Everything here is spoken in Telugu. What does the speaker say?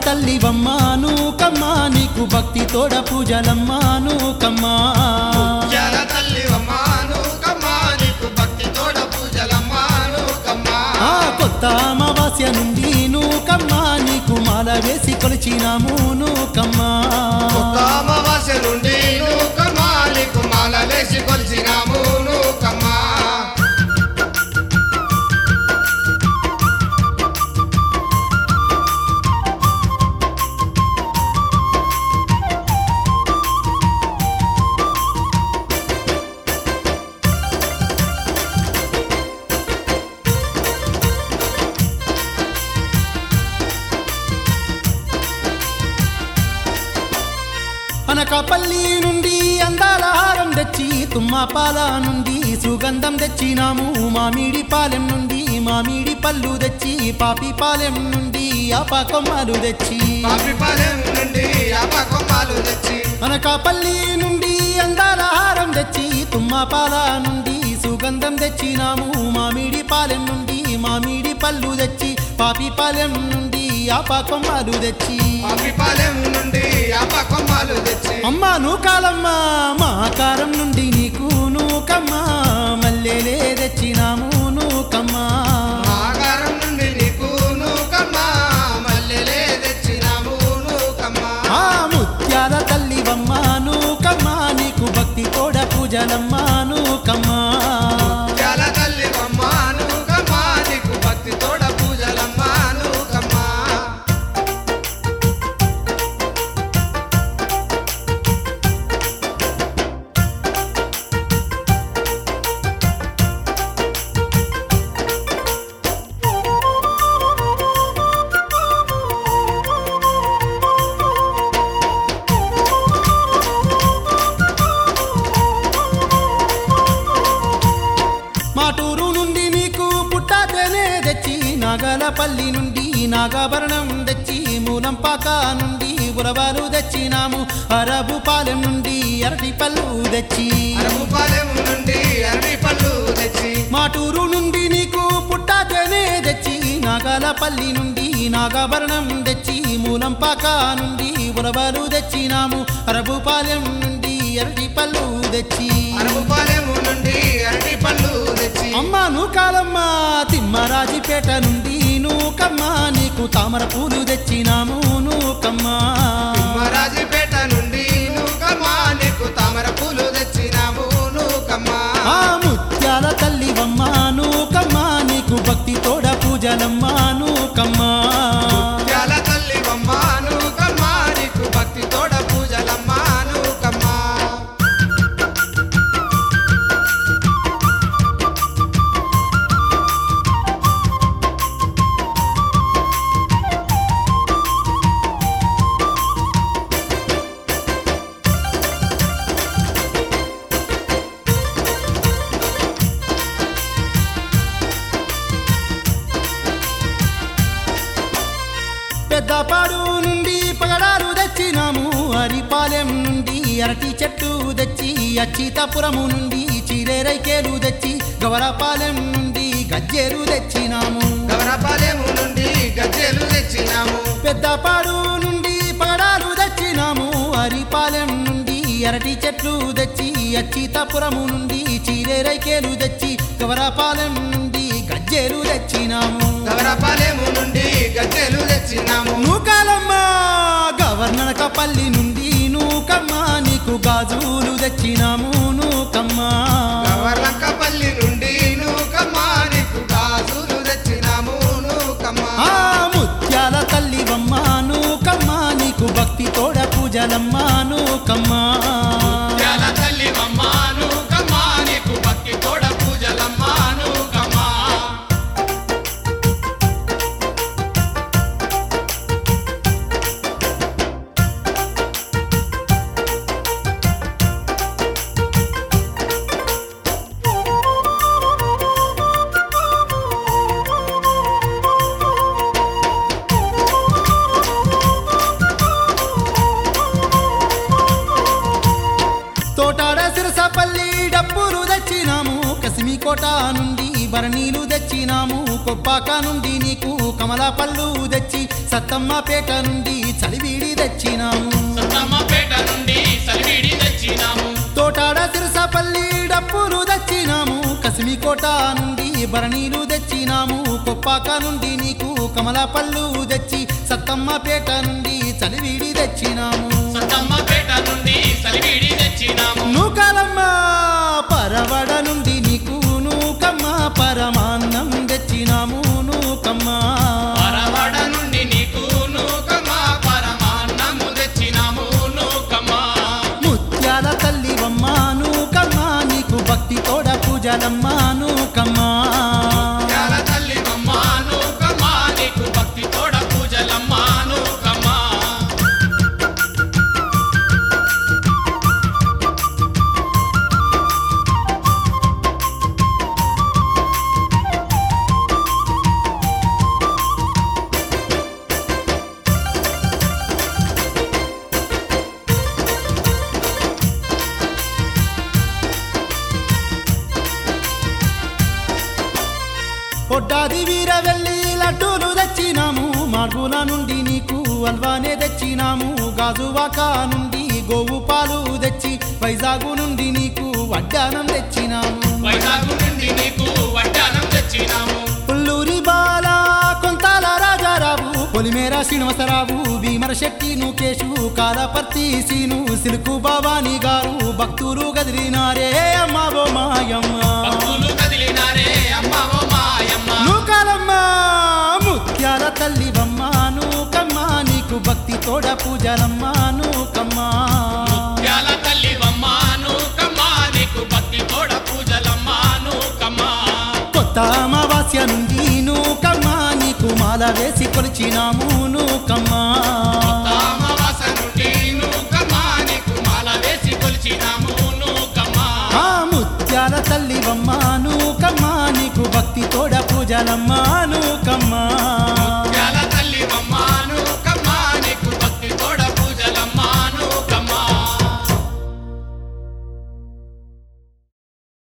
తల్లివమ్మా నూకమ్మా నీకు భక్తి తోడ పూజలమ్మా నూకమ్మా ముత్యాల తల్లివమ్మా నూకమ్మా నీకు భక్తి తోడ పూజలమ్మా నూకమ్మా ఆ కొత్త అమావాస్య నుండి నూకమ్మా నీకు మాల వేసి కొలిచినాము నూకమ్మా కొత్త అమావాస్య నుండి నూకమ్మా నీకు మాల వేసి కొలిసినాము నూకమ్మా అనకాపల్లి నుండి అందాల హారం తెచ్చి తుమ్మపాల నుండి సుగంధం తెచ్చినాము మామిడి పాలెం నుండి మామిడి పళ్ళు తెచ్చి పాపి పాలెం నుండి ఆప కొమ్మలు తెచ్చి పాపిపాలెం నుండి యాప కొమ్మాలు తెచ్చి అనకాపల్లి నుండి అందాల హారం తెచ్చి తుమ్మపాల నుండి సుగంధం తెచ్చినాము మామిడి పాలెం నుండి మామిడి పళ్ళు తెచ్చి పాపి పాలెం నుండి ఆప కొమ్మలు తెచ్చి పాపిపాలెం నుండి యాప కొమ్మాలు తెచ్చి అమ్మా నూకాలమ్మా మా కారం నుండి నీకు నూకమ్మా మల్లెలే తెచ్చినాము నూకమ్మా ఆకారం నుండి నీకు నూకమ్మా మల్లెలే తెచ్చినాము నూకమ్మా ఆ ముత్యాల తల్లివమ్మా నూకమ్మా నీకు భక్తి తోడ పూజలమ్మా నూకమ్మా ముత్యాల తల్లివమ్మా నూకమ్మా నీకు భక్తి తోడ పూజలమ్మా నూకమ్మా మాటూరు నుండి నీకు పుట్టాతేనే తెచ్చి నాగలపల్లి నుండి నాగాభరణం తెచ్చి మూలంపాక నుండి ఉరవాలు తెచ్చినాము అరబు పాలెం నుండి అరటి పళ్ళు తెచ్చి అరముపాలెం నుండి అరటి పళ్ళు తెచ్చి మాటూరు నుండి నీకు పుట్టాతేనే తెచ్చి నాగాలపల్లి నుండి నాగాభరణం తెచ్చి మూలంపాక నుండి ఉరవలు తెచ్చినాము అరబు పాలెం నుండి అరటి పళ్ళు తెచ్చి అరముపాలెం నుండి అరటి పళ్ళు తెచ్చి అమ్మ నూకాలమ్మ తిమ్మరాజిపేట నుండి నూకమ్మ నీకు తామర పూలు తెచ్చినాము నూకమ్మా మహారాజుపేట నుండి నూకమ్మా నీకు తామర పూలు తెచ్చినాము నూకమ్మా ఆ ముత్యాల తల్లివమ్మ నూకమ్మ నీకు భక్తి తోడ పూజలమ్మ నూకమ్మా ముత్యాల తల్లివమ్మా నూకమ్మా నీకు భక్తి తోడ పూజలమ్మా నూకమ్మా పెద్దపాడు నుండి పగడాలు తెచ్చినాము అరిపాలెం నుండి అరటి చెట్టు తెచ్చి అచ్చితపురము నుండి చిరేరైకేలు తెచ్చి గవరపాలెం నుండి గజ్జేరు తెచ్చినాము గవరపాలెము నుండి గజ్జెలు తెచ్చినాము పెద్దపాడు నుండి పగడాలు తెచ్చినాము అరిపాలెం నుండి అరటి చెట్లు తెచ్చి అచ్చితపురము నుండి చిరేరైకేలు తెచ్చి గవరపాలెం నుండి గజ్జేరు తెచ్చినాము గవరపాలెము నుండి గజ్జెలు తెచ్చినాము నూకాలమ్మ గవర్నరకపల్లి నుండి నూకమ్మ నీకు గాజులు తెచ్చినాము నూకమ్మ గవర్లంకపల్లి నుండి నూకమ్మా నీకు గాజులు తెచ్చినాము నూకమ్మా ఆ ముత్యాల తల్లివమ్మ నూకమ్మ నీకు భక్తి తోడ పూజలమ్మ నూకమ్మ ముత్యాల తల్లివమ్మా నూకమ్మా నీకు భక్తి తోడ పూజలమ్మా నూకమ్మా తోటాడ సిరసపల్లి డబ్బులు తెచ్చినాము కసిమి కోట నుండి బరణీలు తెచ్చినాము కొప్పాక నుండి నీకు కమల పళ్ళు తెచ్చి సత్తమ్మపేట నుండి చలివీడి తెచ్చినాము సత్తమ్మపేట నుండి సలివిడి తెచ్చినాము తోటాడ సిరసపల్లి డప్పులు తెచ్చినాము కసిమికోట నుండి బరణీలు తెచ్చినాము కొప్పాక నుండి నీకు కమల పళ్ళు తెచ్చి సత్తమ్మపేట నుండి చలివీడి తెచ్చినాము సత్తమ్మపేట నుండి సలివిడి తెచ్చినాము నూకాలమ్మ పరవడ నుండి నీకు నూకమ్మ పరమాన్నం తెచ్చినాము నూకమ్మ పరవడ నుండి నీకు నూకమా పరమాన్నము తెచ్చినాము నూకమా ముత్యాల తల్లివమ్మ నూకమ్మ నీకు భక్తి తోడ పూజలమ్మ నూకమ్మ యాల తల్లి బొమ్మ నూకమా నీకు భక్తి తోడ పూజలమ్మ నూకమా పొడ్డాది వీర వెళ్ళి లడ్డూలు తెచ్చినాము మార్గుల నుండి నీకు అల్వానే తెచ్చినాము గాజువాక నుండి గోవు పాలు తెచ్చి వైజాగు నుండి నీకు వడ్డానం తెచ్చినాము వైజాగ్ నుండి నీకు వడ్డానం తెచ్చినాము పుల్లూరి బాల కొంతాల రాజారావు పొలిమేర శ్రీనివాసరావు భీమర శెట్టి నుకేషు కాలపర్తి సీను సిలుకు భవాని గారు భక్తులు గదిలినారే అమ్మవో మాయమ్మ భక్తులు కదిలినారే అమ్మ ఓ మాయమ్మ నూకాలమ్మ ముత్యాల తల్లివమ్మ నూకమ్మ నీకు భక్తి తోడ పూజలమ్మ నూకమ్మ యాల తల్లి బొమ్మ నూకమా నీకు భక్తి తోడ పూజలమ్మ నూకమా కొత్త అమావాస్య నుండి నూకమ్మ నీకు మాల వేసి కొలిచినాము నూకమ్మ అమావాస నుండి నూకమా నీకు మాల వేసి కొలిచినాము నూకమా ఆ ముత్యాల తల్లివమ్మ నూకమ్మ నీకు భక్తి తోడ పూజలమ్మ నూకమ్మ